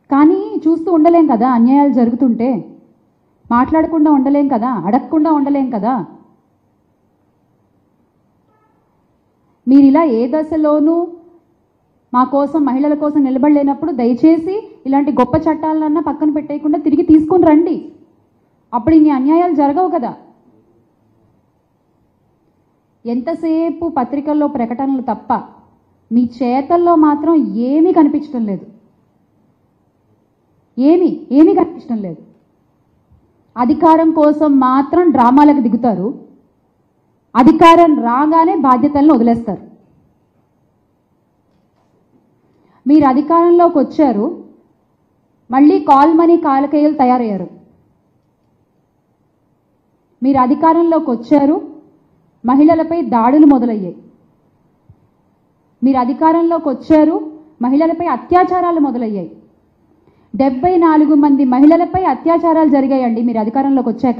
కానీ చూస్తూ ఉండలేం కదా అన్యాయాలు జరుగుతుంటే మాట్లాడకుండా ఉండలేం కదా అడగకుండా ఉండలేం కదా మీరు ఇలా ఏ దశలోనూ మా కోసం మహిళల కోసం నిలబడలేనప్పుడు దయచేసి ఇలాంటి గొప్ప చట్టాలన్నా పక్కన పెట్టేయకుండా తిరిగి తీసుకొని రండి అప్పుడు ఇన్ని అన్యాయాలు జరగవు కదా ఎంతసేపు పత్రికల్లో ప్రకటనలు తప్ప మీ చేతల్లో మాత్రం ఏమీ కనిపించడం లేదు ఏమీ ఏమీ కనిపించడం లేదు అధికారం కోసం మాత్రం డ్రామాలకు దిగుతారు అధికారం రాగానే బాధ్యతలను వదిలేస్తారు మీరు అధికారంలోకి వచ్చారు మళ్ళీ కాల్ మనీ కాలకేయులు తయారయ్యారు మీరు అధికారంలోకి వచ్చారు మహిళలపై దాడులు మొదలయ్యాయి మీరు అధికారంలోకి వచ్చారు మహిళలపై అత్యాచారాలు మొదలయ్యాయి డెబ్బై నాలుగు మంది మహిళలపై అత్యాచారాలు జరిగాయండి మీరు అధికారంలోకి వచ్చాక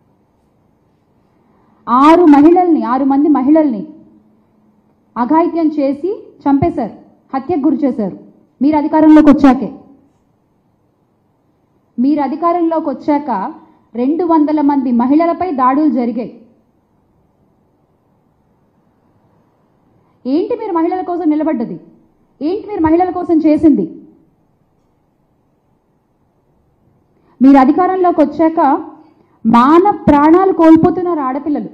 ఆరు మహిళల్ని ఆరు మంది మహిళల్ని అఘాయిత్యం చేసి చంపేశారు హత్యకు గురి చేశారు మీరు అధికారంలోకి వచ్చాకే మీరు అధికారంలోకి వచ్చాక రెండు వందల మంది మహిళలపై దాడులు జరిగాయి ఏంటి మీరు మహిళల కోసం నిలబడ్డది ఏంటి మీరు మహిళల కోసం చేసింది మీరు అధికారంలోకి వచ్చాక మాన ప్రాణాలు కోల్పోతున్నారు ఆడపిల్లలు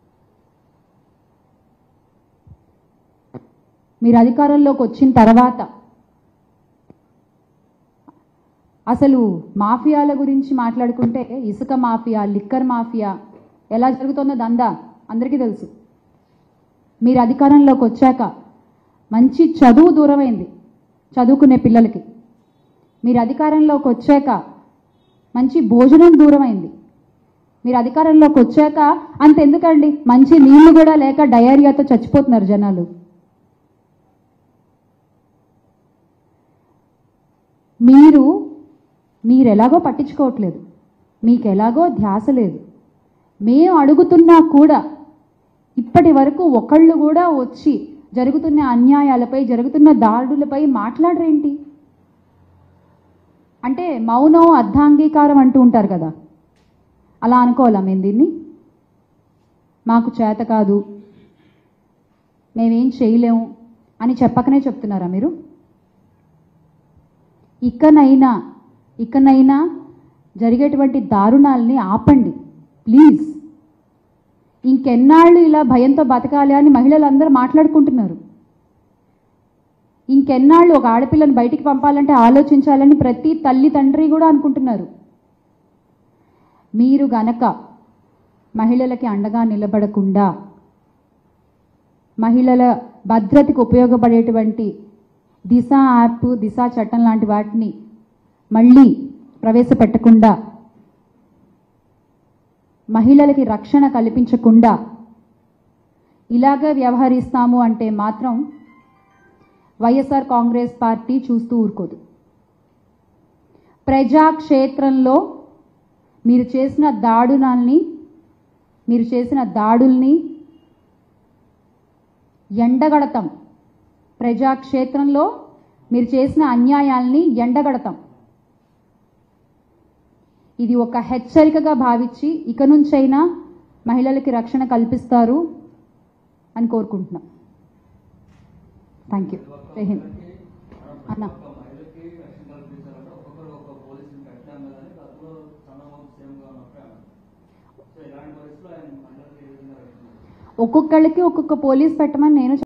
మీరు అధికారంలోకి వచ్చిన తర్వాత అసలు మాఫియాల గురించి మాట్లాడుకుంటే ఇసుక మాఫియా లిక్కర్ మాఫియా ఎలా జరుగుతుందో దందా అందరికీ తెలుసు మీరు అధికారంలోకి వచ్చాక మంచి చదువు దూరమైంది చదువుకునే పిల్లలకి మీరు అధికారంలోకి వచ్చాక మంచి భోజనం దూరమైంది మీరు అధికారంలోకి వచ్చాక అంతెందుకండి మంచి నీళ్లు కూడా లేక డయేరియాతో చచ్చిపోతున్నారు జనాలు మీరు మీరు ఎలాగో పట్టించుకోవట్లేదు మీకు ఎలాగో ధ్యాస లేదు మేము అడుగుతున్నా కూడా ఇప్పటి వరకు ఒకళ్ళు కూడా వచ్చి జరుగుతున్న అన్యాయాలపై జరుగుతున్న దాడులపై మాట్లాడరేంటి అంటే మౌనం అర్ధాంగీకారం అంటూ ఉంటారు కదా అలా అనుకోవాలా మేము దీన్ని మాకు చేత కాదు మేమేం చేయలేము అని చెప్పకనే చెప్తున్నారా మీరు ఇకనైనా ఇకనైనా జరిగేటువంటి దారుణాలని ఆపండి ప్లీజ్ ఇంకెన్నాళ్ళు ఇలా భయంతో బతకాలి అని మహిళలందరూ మాట్లాడుకుంటున్నారు ఇంకెన్నాళ్ళు ఒక ఆడపిల్లని బయటికి పంపాలంటే ఆలోచించాలని ప్రతి తల్లి తండ్రి కూడా అనుకుంటున్నారు మీరు గనక మహిళలకి అండగా నిలబడకుండా మహిళల భద్రతకు ఉపయోగపడేటువంటి దిశ యాప్ దిశ చట్టం లాంటి వాటిని మళ్ళీ ప్రవేశపెట్టకుండా మహిళలకి రక్షణ కల్పించకుండా ఇలాగే వ్యవహరిస్తాము అంటే మాత్రం వైఎస్ఆర్ కాంగ్రెస్ పార్టీ చూస్తూ ఊరుకోదు ప్రజాక్షేత్రంలో మీరు చేసిన దాడునాల్ని మీరు చేసిన దాడుల్ని ఎండగడతాం ప్రజాక్షేత్రంలో మీరు చేసిన అన్యాయాల్ని ఎండగడతాం ఇది ఒక హెచ్చరికగా భావించి ఇక నుంచైనా మహిళలకి రక్షణ కల్పిస్తారు అని కోరుకుంటున్నాం థ్యాంక్ యూ జై హింద్ అన్న ఒక్కొక్కళ్ళకి ఒక్కొక్క పోలీస్ పెట్టమని నేను